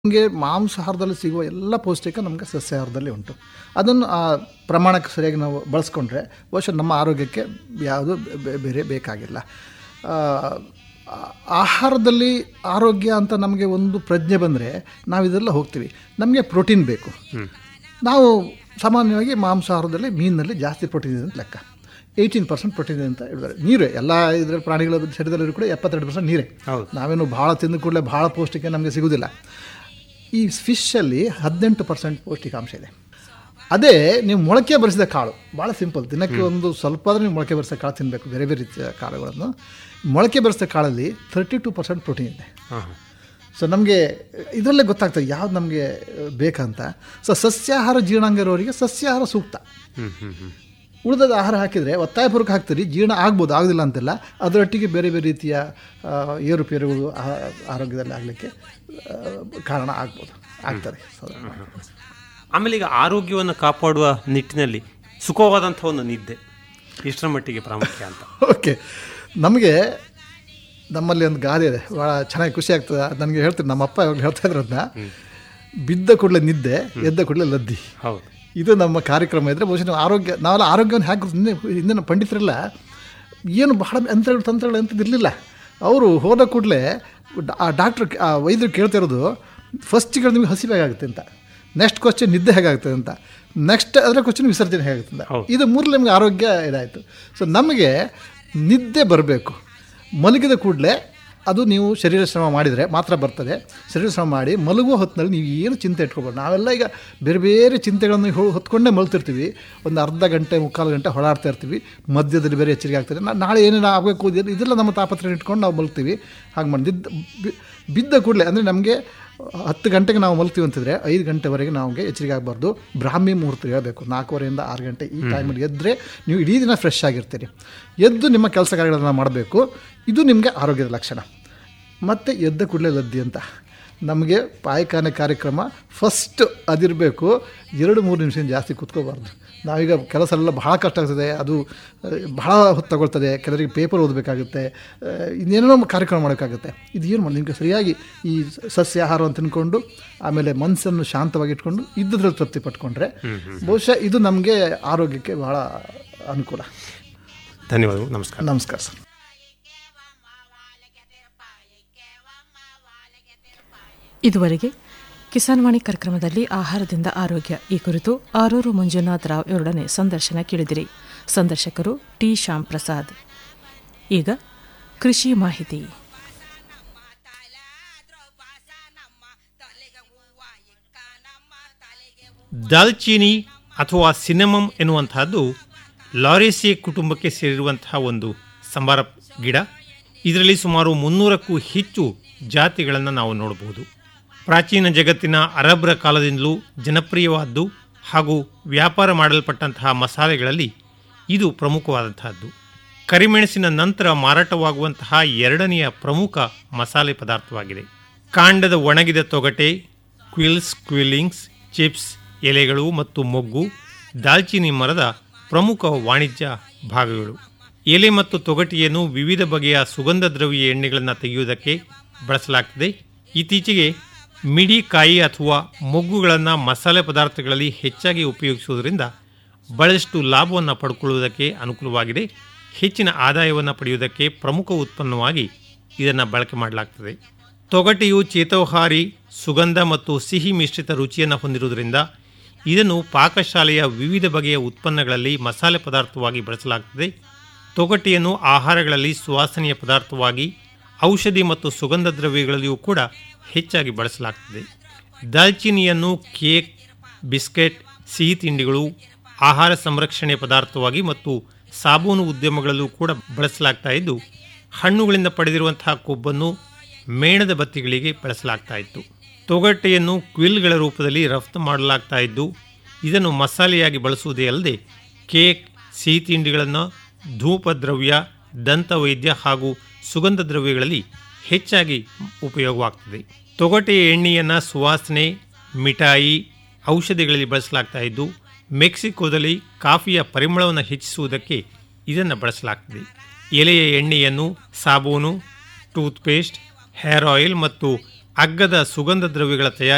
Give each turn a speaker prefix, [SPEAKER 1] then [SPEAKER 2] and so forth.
[SPEAKER 1] ನಮಗೆ ಮಾಂಸಾಹಾರದಲ್ಲಿ ಸಿಗುವ ಎಲ್ಲ ಪೌಷ್ಟಿಕ ನಮಗೆ ಸಸ್ಯಾಹಾರದಲ್ಲಿ ಉಂಟು ಅದನ್ನು ಆ ಪ್ರಮಾಣಕ್ಕೆ ಸರಿಯಾಗಿ ನಾವು ಬಳಸ್ಕೊಂಡ್ರೆ ಬಹುಶಃ ನಮ್ಮ ಆರೋಗ್ಯಕ್ಕೆ ಯಾವುದು ಬೆ- ಬೇರೆ ಬೇಕಾಗಿಲ್ಲ ಆ, ಆ- ಆಹಾರದಲ್ಲಿ ಆರೋಗ್ಯ ಅಂತ ನಮಗೆ ಒಂದು ಪ್ರಜ್ಞೆ ಬಂದರೆ ನಾವು ಇದೆಲ್ಲ ಹೋಗ್ತೀವಿ ನಮಗೆ ಪ್ರೋಟೀನ್ ಬೇಕು ನಾವು ಸಾಮಾನ್ಯವಾಗಿ ಮಾಂಸಾಹಾರದಲ್ಲಿ ಮೀನಿನಲ್ಲಿ ಜಾಸ್ತಿ ಪ್ರೋಟೀನ್ ಇದೆ ಅಂತ ಲೆಕ್ಕ ಏಯ್ಟೀನ್ ಪರ್ಸೆಂಟ್ ಪ್ರೋಟೀನ್ ಇದೆ ಅಂತ ಹೇಳಿದ್ದಾರೆ ನೀರೇ ಎಲ್ಲ ಇದರ ಪ್ರಾಣಿಗಳ ಶರೀರದಲ್ಲಿ ಕೂಡ ಎಪ್ಪತ್ತೆರಡು ಪರ್ಸೆಂಟ್ ನೀರೇ
[SPEAKER 2] ಹೌದು.
[SPEAKER 1] ನಾವೇನು ಭಾಳ ತಿಂದ ಕೂಡಲೇ ಭಾಳ ಪೌಷ್ಟಿಕ ನಮಗೆ ಸಿಗೋದಿಲ್ಲ ಈ ಫಿಶಲ್ಲಿ ಹದಿನೆಂಟು ಪರ್ಸೆಂಟ್ ಪೌಷ್ಟಿಕಾಂಶ ಇದೆ ಅದೇ ನೀವು ಮೊಳಕೆ ಬರಿಸಿದ ಕಾಳು ಭಾಳ ಸಿಂಪಲ್ ದಿನಕ್ಕೆ ಒಂದು ಸ್ವಲ್ಪ ಆದರೂ ನೀವು ಮೊಳಕೆ ಬರಿಸಿದ ಕಾಳು ತಿನ್ನಬೇಕು ಬೇರೆ ಬೇರೆ ರೀತಿಯ ಕಾಳುಗಳನ್ನು ಮೊಳಕೆ ಬರಿಸಿದ ಕಾಳಲ್ಲಿ ತರ್ಟಿ ಟು ಪರ್ಸೆಂಟ್ ಪ್ರೋಟೀನ್ ಇದೆ
[SPEAKER 2] ಹಾಂ
[SPEAKER 1] ಸೊ ನಮಗೆ ಇದರಲ್ಲೇ ಗೊತ್ತಾಗ್ತದೆ ಯಾವ್ದು ನಮಗೆ ಬೇಕಂತ ಸೊ ಸಸ್ಯಾಹಾರ ಜೀರ್ಣಾಂಗ ಇರೋರಿಗೆ ಸಸ್ಯಾಹಾರ ಸೂಕ್ತ
[SPEAKER 2] ಹ್ಞೂ ಹ್ಞೂ ಹ್ಞೂ
[SPEAKER 1] ಉಳಿದದ ಆಹಾರ ಹಾಕಿದರೆ ಒತ್ತಾಯಪೂರ್ವಕ ಹಾಕ್ತೀರಿ ಜೀರ್ಣ ಆಗ್ಬೋದು ಆಗೋದಿಲ್ಲ ಅಂತಿಲ್ಲ ಅದರೊಟ್ಟಿಗೆ ಬೇರೆ ಬೇರೆ ರೀತಿಯ ಆ, ಏರುಪೇರುಗಳು ಆ- ಆರೋಗ್ಯದಲ್ಲಿ ಆಗಲಿಕ್ಕೆ ಕಾರಣ ಆಗ್ಬೋದು ಆಗ್ತದೆ ಸಾಧಾರಣ
[SPEAKER 2] ಆಮೇಲೆ ಈಗ ಆರೋಗ್ಯವನ್ನು ಕಾಪಾಡುವ ನಿಟ್ಟಿನಲ್ಲಿ ಸುಖವಾದಂಥ ಒಂದು ನಿದ್ದೆ ಎಷ್ಟರ ಮಟ್ಟಿಗೆ ಪ್ರಾಮುಖ್ಯ ಅಂತ
[SPEAKER 1] ಓಕೆ ನಮಗೆ ನಮ್ಮಲ್ಲಿ ಒಂದು ಗಾದೆ ಇದೆ ಭಾಳ ಚೆನ್ನಾಗಿ ಖುಷಿ ಆಗ್ತದೆ ಅದ್ ನನಗೆ ಹೇಳ್ತೀನಿ ನಮ್ಮ ಅಪ್ಪ ಯಾವಾಗಲೂ ಹೇಳ್ತಾ ಇದ್ರು ಅದನ್ನ ಬಿದ್ದ ಕೂಡಲೇ ನಿದ್ದೆ ಎದ್ದ ಕೂಡಲೇ ಲದ್ದಿ
[SPEAKER 2] ಹೌದು
[SPEAKER 1] ಇದು ನಮ್ಮ ಕಾರ್ಯಕ್ರಮ ಇದ್ದರೆ ಬಹುಶಃ ನಾವು ಆರೋಗ್ಯ ನಾವೆಲ್ಲ ಆರೋಗ್ಯವನ್ನು ಹೇಗೆ ಹಿಂದೆ ಹಿಂದಿನ ಪಂಡಿತರೆಲ್ಲ ಏನು ಬಹಳ ಯಂತ್ರಗಳು ತಂತ್ರಗಳು ಎಂಥದ್ದು ಇರಲಿಲ್ಲ ಅವರು ಹೋದ ಕೂಡಲೇ ಆ ಡಾಕ್ಟ್ರ್ ಆ ವೈದ್ಯರು ಕೇಳ್ತಿರೋದು ಫಸ್ಟಿಗೆ ನಿಮಗೆ ಹಸಿವೆ ಹೇಗಾಗುತ್ತೆ ಅಂತ ನೆಕ್ಸ್ಟ್ ಕ್ವಶನ್ ನಿದ್ದೆ ಹೇಗಾಗ್ತದೆ ಅಂತ ನೆಕ್ಸ್ಟ್ ಅದರ ಕ್ವಶನ್ ವಿಸರ್ಜನೆ ಹೇಗಾಗುತ್ತೆ ಅಂತ
[SPEAKER 2] ಹೌದು.
[SPEAKER 1] ಇದು ಮೂರಲ್ಲಿ ನಮಗೆ ಆರೋಗ್ಯ ಇದಾಯಿತು ಸೊ ನಮಗೆ ನಿದ್ದೆ ಬರಬೇಕು ಮಲಗಿದ ಕೂಡಲೇ ಅದು ನೀವು ಶರೀರ ಶ್ರಮ ಮಾಡಿದರೆ ಮಾತ್ರ ಬರ್ತದೆ ಶರೀರ ಶ್ರಮ ಮಾಡಿ ಮಲಗುವ ಹೊತ್ತಿನಲ್ಲಿ ನೀವು ಏನು ಚಿಂತೆ ಇಟ್ಕೊಬಾರ್ದು ನಾವೆಲ್ಲ ಈಗ ಬೇರೆ ಬೇರೆ ಚಿಂತೆಗಳನ್ನು ಹೊ- ಹೊತ್ಕೊಂಡೇ ಮಲ್ತಿರ್ತೀವಿ ಒಂದು ಅರ್ಧ ಗಂಟೆ ಮುಕ್ಕಾಲು ಗಂಟೆ ಹೊಡಾಡ್ತಾ ಇರ್ತೀವಿ ಮಧ್ಯದಲ್ಲಿ ಬೇರೆ ಎಚ್ಚರಿಕೆ ಆಗ್ತದೆ ನಾ- ನಾಳೆ ಏನೇನು ಆಗಬೇಕು ಇದೆಲ್ಲ- ಇದೆಲ್ಲ ನಮ್ಮ ತಾಪತ್ರೆ ಇಟ್ಕೊಂಡು ನಾವು ಮಲ್ತೀವಿ ಹಾಗೆ ಮಾಡಿ ನಿದ್ದ ಬಿ- ಬಿದ್ದ ಕೂಡಲೇ ಅಂದರೆ ನಮಗೆ ಹತ್ತು ಗಂಟೆಗೆ ನಾವು ಮಲ್ತೀವಿ ಅಂತಿದ್ರೆ ಐದು ಗಂಟೆವರೆಗೆ ನಮಗೆ ಎಚ್ಚರಿಕೆ ಆಗಬಾರ್ದು ಬ್ರಾಹ್ಮಿ ಮುಹೂರ್ತ ಹೇಳಬೇಕು ನಾಲ್ಕೂವರೆಯಿಂದ ಆರು ಗಂಟೆ ಈ ಟೈಮಲ್ಲಿ ಎದ್ದರೆ ನೀವು ಇಡೀ ದಿನ ಫ್ರೆಶ್ ಆಗಿರ್ತೀರಿ ಎದ್ದು ನಿಮ್ಮ ಕೆಲಸ ಕಾರ್ಯಗಳನ್ನು ಮಾಡಬೇಕು ಇದು ನಿಮಗೆ ಆರೋಗ್ಯದ ಲಕ್ಷಣ ಮತ್ತು ಎದ್ದ ಕೂಡಲೇ ಲದ್ದಿ ಅಂತ ನಮಗೆ ಪಾಯಖಾನೆ ಕಾರ್ಯಕ್ರಮ ಫಸ್ಟ್ ಅದಿರಬೇಕು ಎರಡು ಮೂರು ನಿಮಿಷ ಜಾಸ್ತಿ ಕೂತ್ಕೋಬಾರ್ದು ನಾವೀಗ ಕೆಲಸ ಎಲ್ಲ ಬಹಳ ಕಷ್ಟ ಆಗ್ತದೆ ಅದು ಆ, ಬಹಳ ಹೊತ್ತು ತಗೊಳ್ತದೆ ಕೆಲವರಿಗೆ ಪೇಪರ್ ಓದಬೇಕಾಗುತ್ತೆ ಆ, ಇನ್ನೇನೋ ಕಾರ್ಯಕ್ರಮ ಮಾಡೋಕ್ಕಾಗುತ್ತೆ ಇದು ಏನು ಮಾಡಿ ನಿಮಗೆ ಸರಿಯಾಗಿ ಈ ಸಸ್ಯಾಹಾರವನ್ನು ತಿನ್ಕೊಂಡು ಆಮೇಲೆ ಮನಸ್ಸನ್ನು ಶಾಂತವಾಗಿ ಇಟ್ಕೊಂಡು ಇದ್ದದ್ರಲ್ಲಿ ತೃಪ್ತಿ ಪಟ್ಕೊಂಡ್ರೆ ಬಹುಶಃ ಇದು ನಮಗೆ ಆರೋಗ್ಯಕ್ಕೆ ಬಹಳ ಅನುಕೂಲ
[SPEAKER 2] ಧನ್ಯವಾದಗಳು ನಮಸ್ಕಾರ
[SPEAKER 1] ನಮಸ್ಕಾರ ಸರ್
[SPEAKER 3] ಇದುವರೆಗೆ ಕಿಸಾನ್ ವಾಣಿ ಕಾರ್ಯಕ್ರಮದಲ್ಲಿ ಆಹಾರದಿಂದ ಆರೋಗ್ಯ ಈ ಕುರಿತು ಆರೂರು ಮಂಜುನಾಥ್ ರಾವ್ ಇವರೊಡನೆ ಸಂದರ್ಶನ ಕೇಳಿದಿರಿ ಸಂದರ್ಶಕರು ಟಿ ಶ್ಯಾಮ್ ಪ್ರಸಾದ್ ಈಗ ಕೃಷಿ ಮಾಹಿತಿ
[SPEAKER 2] ದಾಲ್ಚೀನಿ ಅಥವಾ ಸಿನೆಮಮ್ ಎನ್ನುವಂತಹದ್ದು ಲಾರೇಸಿಯೆ ಕುಟುಂಬಕ್ಕೆ ಸೇರಿರುವಂತಹ ಒಂದು ಸಂಬಾರ ಗಿಡ ಇದರಲ್ಲಿ ಸುಮಾರು ಮುನ್ನೂರಕ್ಕೂ ಹೆಚ್ಚು ಜಾತಿಗಳನ್ನು ನಾವು ನೋಡಬಹುದು ಪ್ರಾಚೀನ ಜಗತ್ತಿನ ಅರಬ್ರ ಕಾಲದಿಂದಲೂ ಜನಪ್ರಿಯವಾದ್ದು ಹಾಗೂ ವ್ಯಾಪಾರ ಮಾಡಲ್ಪಟ್ಟಂತಹ ಮಸಾಲೆಗಳಲ್ಲಿ ಇದು ಪ್ರಮುಖವಾದಂತಹದ್ದು ಕರಿಮೆಣಸಿನ ನಂತರ ಮಾರಾಟವಾಗುವಂತಹ ಎರಡನೆಯ ಪ್ರಮುಖ ಮಸಾಲೆ ಪದಾರ್ಥವಾಗಿದೆ ಕಾಂಡದ ಒಣಗಿದ ತೊಗಟೆ ಕ್ವಿಲ್ಸ್ ಕ್ವಿಲ್ಲಿಂಗ್ಸ್ ಚಿಪ್ಸ್ ಎಲೆಗಳು ಮತ್ತು ಮೊಗ್ಗು ದಾಲ್ಚಿನ್ನಿ ಮರದ ಪ್ರಮುಖ ವಾಣಿಜ್ಯ ಭಾಗಗಳು ಎಲೆ ಮತ್ತು ತೊಗಟೆಯನ್ನು ವಿವಿಧ ಬಗೆಯ ಸುಗಂಧ ದ್ರವ್ಯ ಎಣ್ಣೆಗಳನ್ನು ತೆಗೆಯುವುದಕ್ಕೆ ಬಳಸಲಾಗ್ತದೆ ಇತ್ತೀಚೆಗೆ ಮಿಡಿಕಾಯಿ ಅಥವಾ ಮೊಗ್ಗುಗಳನ್ನು ಮಸಾಲೆ ಪದಾರ್ಥಗಳಲ್ಲಿ ಹೆಚ್ಚಾಗಿ ಉಪಯೋಗಿಸುವುದರಿಂದ ಬಹಳಷ್ಟು ಲಾಭವನ್ನು ಪಡ್ಕೊಳ್ಳುವುದಕ್ಕೆ ಅನುಕೂಲವಾಗಿದೆ ಹೆಚ್ಚಿನ ಆದಾಯವನ್ನು ಪಡೆಯುವುದಕ್ಕೆ ಪ್ರಮುಖ ಉತ್ಪನ್ನವಾಗಿ ಇದನ್ನು ಬಳಕೆ ಮಾಡಲಾಗ್ತದೆ ತೊಗಟೆಯು ಚೇತೋಹಾರಿ ಸುಗಂಧ ಮತ್ತು ಸಿಹಿ ಮಿಶ್ರಿತ ರುಚಿಯನ್ನು ಹೊಂದಿರುವುದರಿಂದ ಇದನ್ನು ಪಾಕಶಾಲೆಯ ವಿವಿಧ ಬಗೆಯ ಉತ್ಪನ್ನಗಳಲ್ಲಿ ಮಸಾಲೆ ಪದಾರ್ಥವಾಗಿ ಬಳಸಲಾಗುತ್ತದೆ ತೊಗಟೆಯನ್ನು ಆಹಾರಗಳಲ್ಲಿ ಸುವಾಸನೆಯ ಪದಾರ್ಥವಾಗಿ ಔಷಧಿ ಮತ್ತು ಸುಗಂಧ ದ್ರವ್ಯಗಳಲ್ಲಿಯೂ ಕೂಡ ಹೆಚ್ಚಾಗಿ ಬಳಸಲಾಗ್ತದೆ ದಾಲ್ಚಿನಿಯನ್ನು ಕೇಕ್ ಬಿಸ್ಕೆಟ್ ಸಿಹಿ ತಿಂಡಿಗಳು ಆಹಾರ ಸಂರಕ್ಷಣೆ ಪದಾರ್ಥವಾಗಿ ಮತ್ತು ಸಾಬೂನು ಉದ್ಯಮಗಳಲ್ಲೂ ಕೂಡ ಬಳಸಲಾಗ್ತಾ ಇದ್ದು ಹಣ್ಣುಗಳಿಂದ ಪಡೆದಿರುವಂತಹ ಕೊಬ್ಬನ್ನು ಮೇಣದ ಬತ್ತಿಗಳಿಗೆ ಬಳಸಲಾಗ್ತಾ ಇತ್ತು ತೊಗಟೆಯನ್ನು ಕ್ವಿಲ್ಗಳ ರೂಪದಲ್ಲಿ ರಫ್ತು ಮಾಡಲಾಗ್ತಾ ಇದ್ದು ಇದನ್ನು ಮಸಾಲೆಯಾಗಿ ಬಳಸುವುದೇ ಅಲ್ಲದೆ ಕೇಕ್ ಸಿಹಿ ತಿಂಡಿಗಳನ್ನು ಧೂಪ ದ್ರವ್ಯ ದಂತವೈದ್ಯ ಹಾಗೂ ಸುಗಂಧ ದ್ರವ್ಯಗಳಲ್ಲಿ ಹೆಚ್ಚಾಗಿ ಉಪಯೋಗವಾಗ್ತದೆ ತೊಗಟೆಯ ಎಣ್ಣೆಯನ್ನು ಸುವಾಸನೆ ಮಿಠಾಯಿ ಔಷಧಿಗಳಲ್ಲಿ ಬಳಸಲಾಗ್ತಾ ಇದ್ದು ಮೆಕ್ಸಿಕೋದಲ್ಲಿ ಕಾಫಿಯ ಪರಿಮಳವನ್ನು ಹೆಚ್ಚಿಸುವುದಕ್ಕೆ ಇದನ್ನು ಬಳಸಲಾಗ್ತದೆ ಎಲೆಯ ಎಣ್ಣೆಯನ್ನು ಸಾಬೂನು ಟೂತ್ಪೇಸ್ಟ್ ಹೇರ್ ಆಯಿಲ್ ಮತ್ತು ಅಗ್ಗದ ಸುಗಂಧ ದ್ರವ್ಯಗಳ ತಯಾರಿ